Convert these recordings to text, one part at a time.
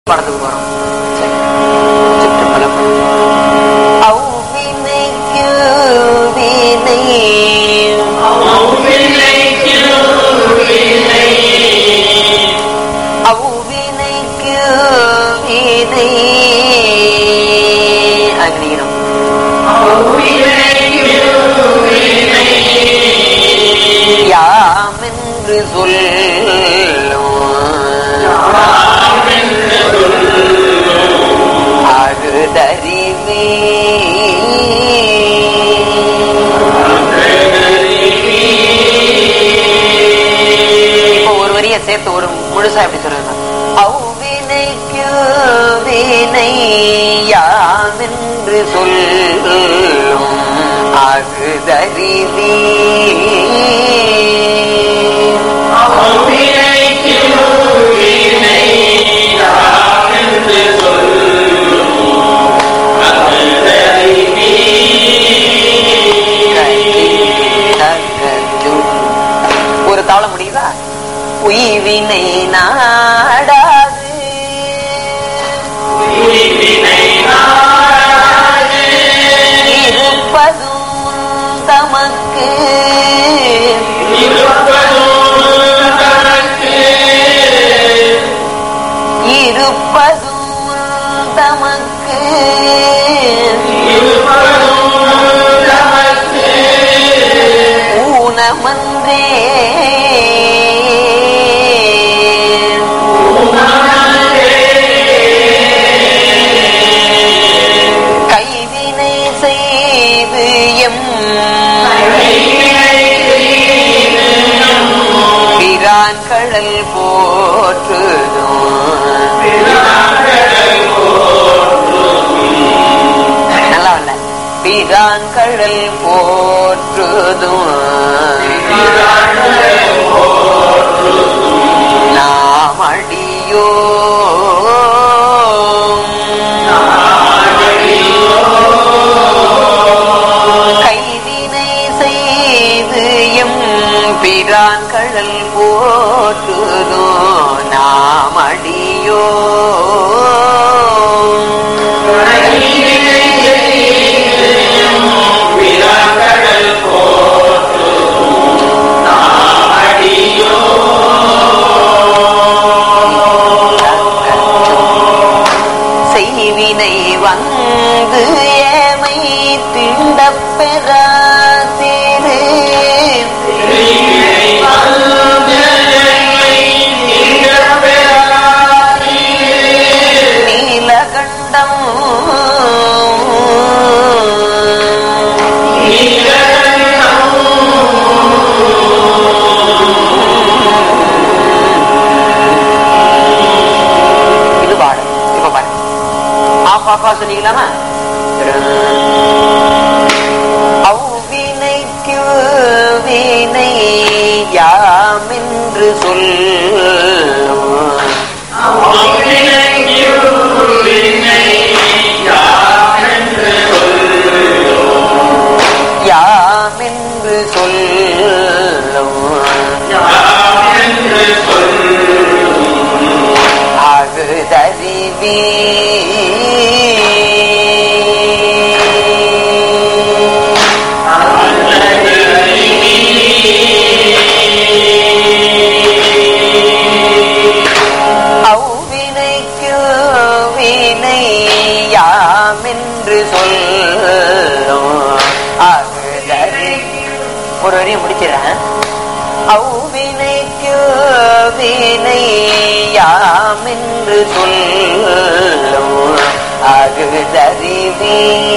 படத்துக்கு போறோம் சரி. சிற்றம்பலம். அவ்வினைக்கு வினை அவ்வினைக்கு வினை அக்னியிடம் யாமென்று சொல்லும் அகுதறிவே இப்போ ஒரு வரிய சேர்த்து ஒரு முழுசா எப்படி சொல்லுங்க அவ்வினைக்கு வினை யாமென்று சொல்லும் அகுதறிவே ஒரு தாளம் முடியுதா உய்வினை நாடாது இருப்பதும் தமக்கு இருப்பதும் தமக்கு ஊனமன்றே கைவினை செய்து எம் பிரான் கடல் போற்றுதும் நல்லா இல்ல பிரான் கடல் போற்றுதும் நாம் அடியோ கைவினை செய்து எம் பிரான் கடல் போற்றுதோ நாம் அடியோ செய்வினை வந்து ஏமை திண்டப் பெறாதேரு நீலகண்டம் இது பாடு இப்ப பாரு ஆஃப் ஆஃபா சொன்னீங்களாமா அவ்வினைக்கு வினை யாமென்று சொல்லும் யாமென்று சொல்லும் அகுதறிவே அவ்வினைக்கு வினை யாமென்று சொல்லும் அகுதறி ஒரு வரையும் முடிச்சிடறேன் அவ்வினைக்கு வினை யாமென்று சொல்லும் அகுதறிவே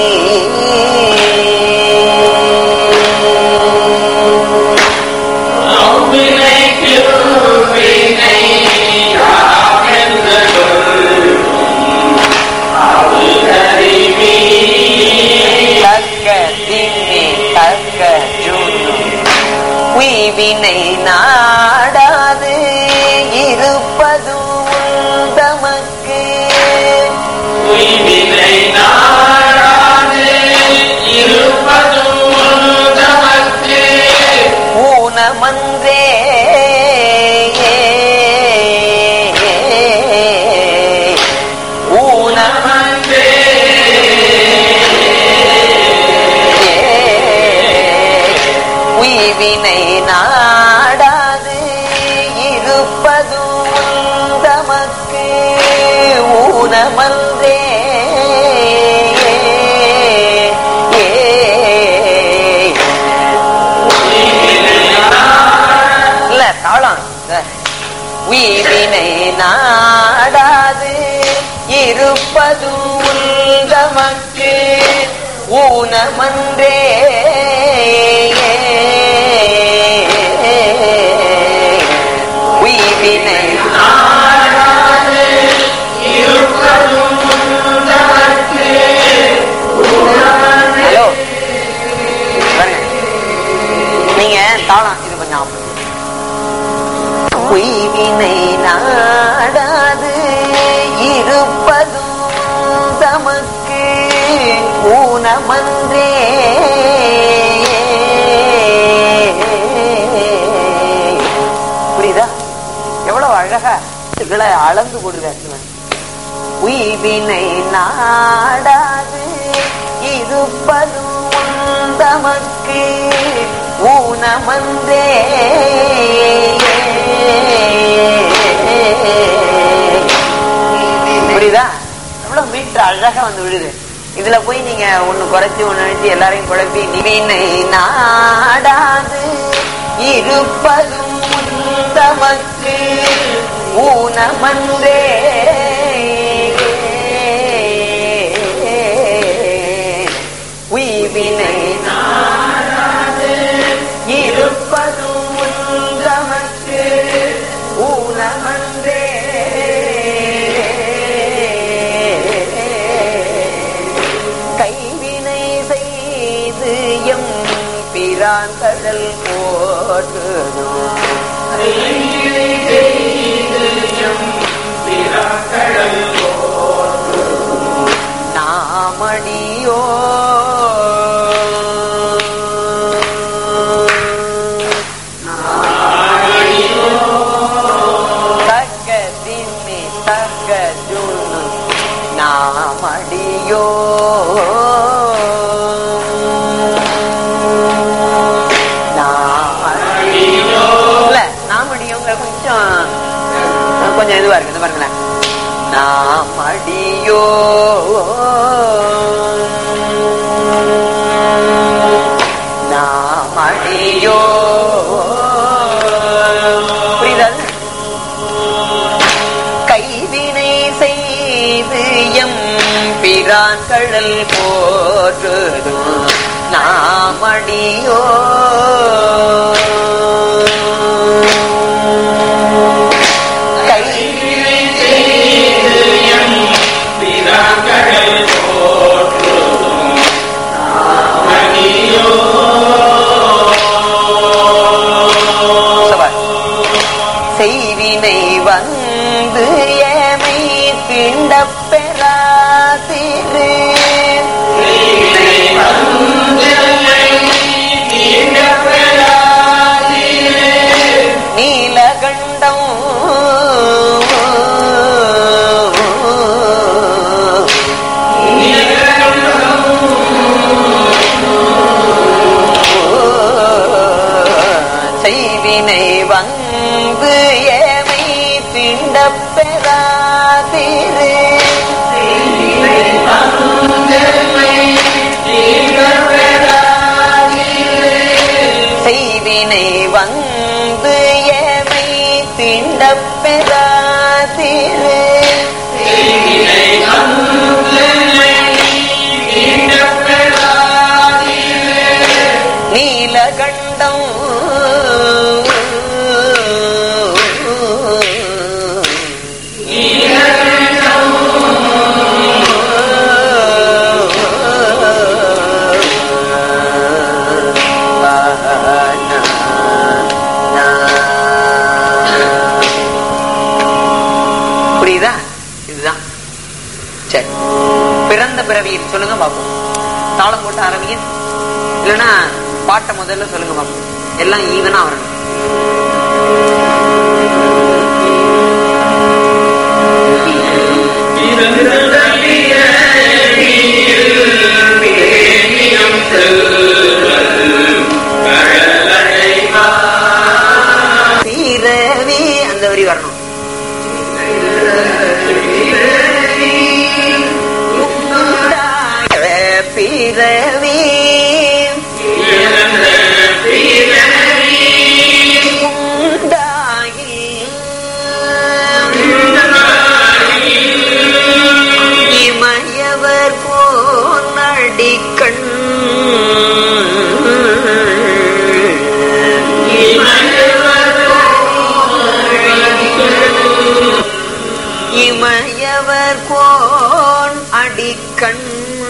தக்க திண்ணி தக்க ஜுண்ணு உய்வினை நாடாது இருப்பதும் தமக்கு உய்வினை நாடாது இரு உய்வினை நாடாது இருப்பதும் தமக்கு ஊனமன்றே இல்ல தாளம் சார் உயிரினை நாடாது இருப்பதும் தமக்கு ஊனமன்றே உயிரினை ஹலோ பாருங்க நீங்க தாளம் இது கொஞ்சம் ஆஃப் பண்ணுங்க. உய்வினை நாடாது இருப்பதும் தமக்கு ஊனமன்றே புரியுதா எவ்வளவு அழகா இதுகளை அளந்து போடுறாரு உய்வினை நாடாது இருப்பதும் தமக்கு ஊனமந்தே புரியுதா எவ்வளவு மீட்டர் அழகா வந்து விழுது இதுல போய் நீங்க ஒண்ணு குறைச்சு ஒண்ணு அழிச்சு எல்லாரையும் குழப்பி நிவினை நாடாது இருப்பதும் தமக்கு ஊனமந்தே உய்வினை நாடாது இருப்பதும் தமக்கு ஊனமன்றே கைவினை செய்து எம் பிரான் கடல் போற்றுதும் நாமடியோ தக்க தின்னி தக்க ஜுன்னு நாமடியோ நாமடியோ இல்ல நாமடியோங்க கொஞ்சம் கொஞ்சம் இதுவா இருக்கு இது பாருங்களேன் நாமடியோ நாமடியோ புரியுதா அது? கைவினை செய்து எம் பிரான் கடல் போற்றுதும் நாமடியோ கைவினை சபாஷ். செய்வினை வந்து ஏமை திண்டப் பெறாதிரு நீலகண்டம் செய்வினை வந்து ஏமை திண்டப் பெறாதிரு செய்வினை வந்து ஏமை திண்டப் பெறாதிரு நீலகண்டம் புரியுதா இதுதான் சரி பிறந்த பிறவியில் சொல்லுங்க பாப்போம் தாளம் போட்டு ஆரம்பிங்க இல்லைன்னா பாட்டை முதல்ல சொல்லுங்க பாப்போம் எல்லாம் ஈவனா வரணும் செல்வல் கோன் அடிக்கண்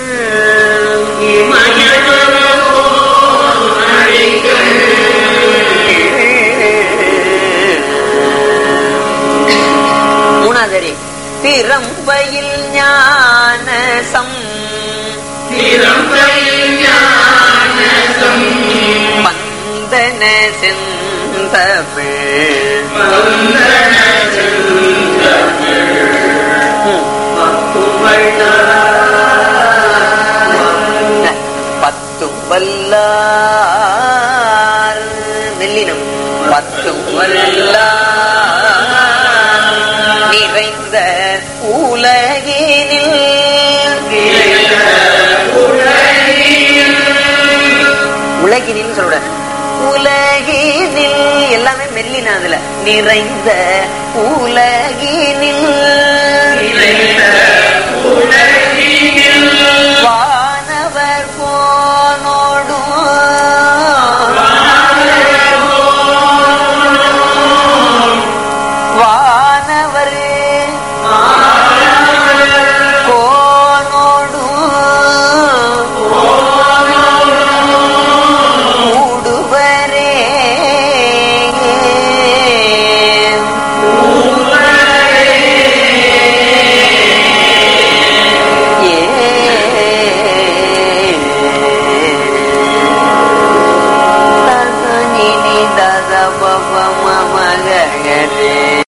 மூணாவது திறம்பையில் ஞானசம் பந்தன செந்தமிழ் பத்தும் வல்லார் மெல்லினம் பத்தும் வல்லார் நிறைந்த உலகினில் உலகினில் சொல்ற உலகினில் எல்லாமே மெல்லின அதுல நிறைந்த உலகினில்